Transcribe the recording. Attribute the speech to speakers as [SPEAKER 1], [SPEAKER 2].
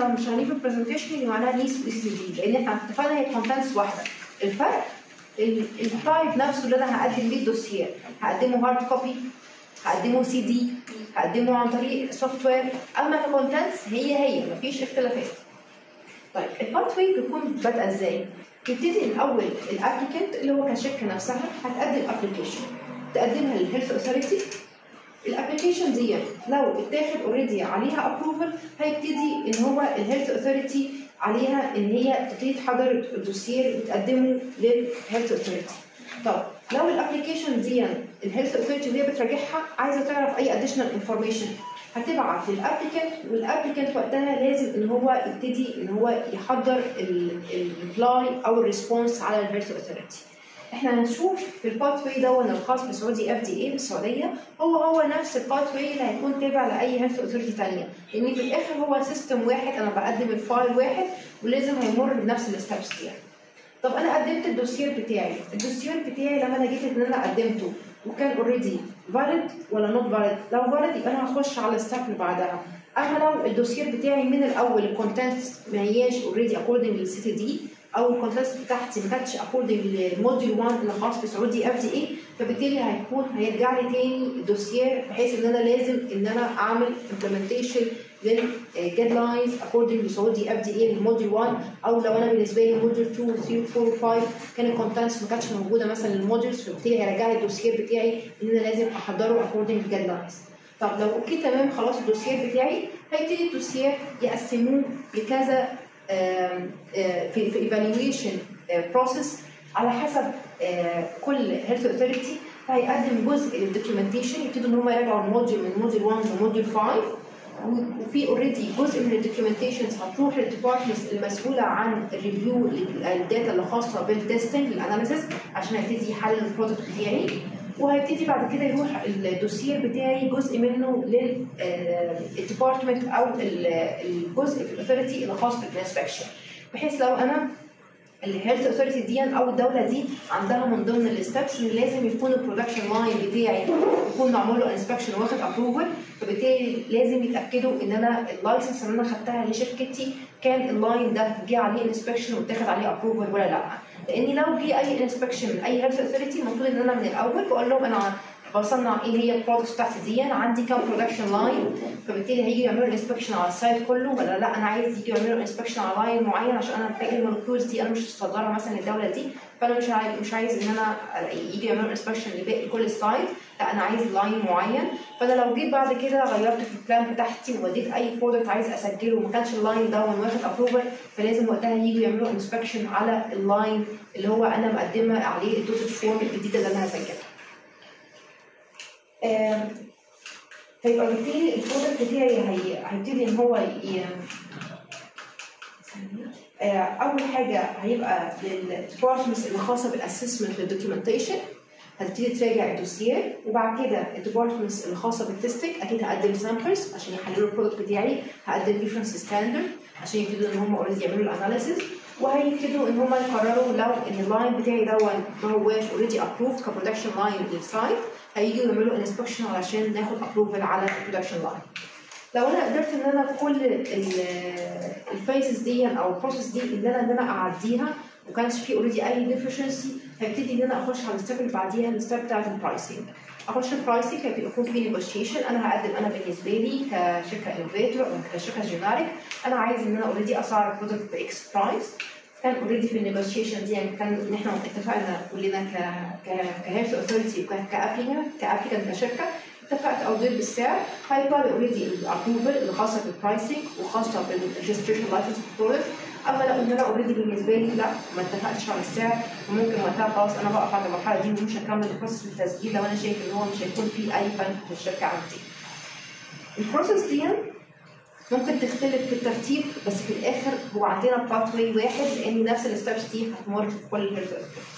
[SPEAKER 1] لو مش هنيجي في برزنتيشن يبقى معناها نيس واي سي دي لان احنا اتفقنا هي كونتنتس واحده الفرق التايب نفسه اللي انا هقدم بيه الدوسير هقدمه هارد كوبي هقدمه سي دي هقدمه عن طريق سوفت وير اما ككونتنتس هي هي مفيش اختلافات طيب الباث واي بيكون بادئه ازاي؟ يبتدي الاول الابلكنت اللي هو كشركه نفسها هتقدم ابلكيشن تقدمها للهيلث اوثوريتي الابلكيشن دي لو اتاخد اوريدي عليها ابروفل هيبتدي ان هو الهيلث اوثوريتي عليها ان هي تبتدي تحضر الدوسير وتقدمه للهيلث اوثوريتي طب لو الابلكيشن دي الهيلث اوثوريتي وهي بتراجعها عايزه تعرف اي اديشنال انفورميشن هتبعت للابلكنت والابلكنت وقتها لازم ان هو يبتدي ان هو يحضر الريبلاي او الريسبونس على الهيلث اوثوريتي احنا هنشوف في الباث واي دون الخاص بسعودي اف دي اي بالسعوديه هو هو نفس الباث واي اللي هيكون تابع لاي هيلث اوثورتي ثانيه لان في الاخر هو سيستم واحد انا بقدم الفايل واحد ولازم هيمر بنفس الستبس دي طب انا قدمت الدوسير بتاعي الدوسير بتاعي لما انا جيت ان انا قدمته وكان اوريدي فاليد ولا نوت فاليد لو فاليد يبقى انا هخش على الستep اللي بعدها اما لو الدوسير بتاعي من الاول الكونتنتس ما هياش اوريدي اكوردنج للسي دي او الكونتنتس بتاعتي ما كانتش اكوردنج للموديول 1 اللي خاص بسعودي اف دي اي فبالتالي هيكون هيرجع لي تاني الدوسير بحيث ان انا لازم ان انا اعمل امبلمنتيشن للجيد لاينز اكوردنج لسعودي اف دي اي للموديول 1 او لو انا بالنسبه لي موديول 2 و 3 و 4 و 5 كان الكونتنتس ما كانتش موجوده مثلا للموديولز فبالتالي هيرجع لي الدوسير بتاعي ان انا لازم احضره اكوردنج للجيد لاينز طب لو اوكي تمام خلاص الدوسير بتاعي هيبتدي الدوسير يقسموه لكذا في في ايفالويشن بروسيس على حسب كل هيلث اوثوريتي فهيقدم جزء للدوكيومنتيشن يبتدوا ان هم يراجعوا الموديول من موديول 1 لموديول 5 وفي اوريدي جزء من الدوكيومنتيشنز هتروح للديبارتمنتس المسؤوله عن الريفيو للداتا اللي خاصه بالتستنج الاناليسيس عشان هيبتدي يحلل البرودكت بتاعي وهيبتدي بعد كده يروح الدوسير بتاعي جزء منه للديبارتمنت او الجزء في الاثوريتي اللي خاص بالانسبكشن بحيث لو انا الهيلث اوثوريتي دي او الدوله دي عندها من ضمن الستبس ان لازم يكون البرودكشن لاين بتاعي يكون معمول له انسبكشن واخد ابروفل فبالتالي لازم يتاكدوا ان انا اللايسنس اللي انا خدتها لشركتي كان اللاين ده جه عليه انسبكشن واتاخد عليه ابروفل ولا لا لان لو جه اي انسبكشن من اي هيلث اوثوريتي المفروض ان انا من الاول بقول لهم انا بصنع ايه هي البرودكتس بتاعتي دي انا عندي كام برودكشن لاين فبالتالي هيجي يعملوا انسبكشن على السايت كله ولا لا انا عايز يجي يعملوا انسبكشن على لاين معين عشان انا محتاج المولكيولز دي انا مش مصدرها مثلا للدوله دي فانا مش عايز مش عايز ان انا يجي يعملوا انسبكشن لباقي كل سلايد لا انا عايز لاين معين فانا لو جيت بعد كده غيرت في البلان بتاعتي ووديت اي برودكت عايز اسجله وما كانش اللاين ده واخد ابروفل فلازم وقتها يجوا يعملوا انسبكشن على اللاين اللي هو انا مقدمه عليه الدوسج فورم الجديده اللي انا هسجلها. فيبقى بالتالي البرودكت بتاعي هي- هيبتدي ان هو ي... آه، اول حاجه هيبقى للديبارتمنتس اللي خاصه بالاسسمنت للدوكيومنتيشن هتبتدي تراجع الدوسير وبعد كده الديبارتمنتس اللي خاصه بالتستنج اكيد هقدم سامبلز عشان يحللوا البرودكت بتاعي هقدم ريفرنس ستاندرد عشان يبتدوا ان هم اوريدي يعملوا الاناليسيس وهيبتدوا ان هم يقرروا لو ان اللاين بتاعي دون ما هواش اوريدي ابروفد كبرودكشن لاين للسايت هيجوا يعملوا انسبكشن علشان ناخد ابروفل على البرودكشن لاين لو انا قدرت ان انا في كل الفيسز دي او البروسيس دي ان انا ان انا اعديها وما كانش في اوريدي اي ديفشنسي هبتدي ان انا اخش على الستيب اللي بعديها الستيب بتاعت البرايسنج اخش البرايسنج هيبقى يكون في نيجوشيشن انا هقدم انا بالنسبه لي كشركه انوفيتور او كشركه جينيريك انا عايز ان انا اوريدي اسعر البرودكت باكس برايس كان اوريدي في النيجوشيشن دي يعني كان ان احنا اتفقنا كلنا ك ك كهيلث اوثورتي كابليكانت كابليكانت كشركه اتفقت او ضد بالسعر هيبقى اوريدي الابروفل اللي خاصه بالبرايسنج وخاصه بالريجستريشن لايسنس برودكت اما لو ان انا اوريدي بالنسبه لي لا ما اتفقتش على السعر وممكن وقتها خلاص انا بقف عند المرحله دي ومش هكمل البروسيس التسجيل لو انا شايف ان هو مش هيكون في اي بنك في الشركه عندي. البروسيس دي ممكن تختلف في الترتيب بس في الاخر هو عندنا باث واي واحد لان نفس الستبس دي هتمر في كل الهيلث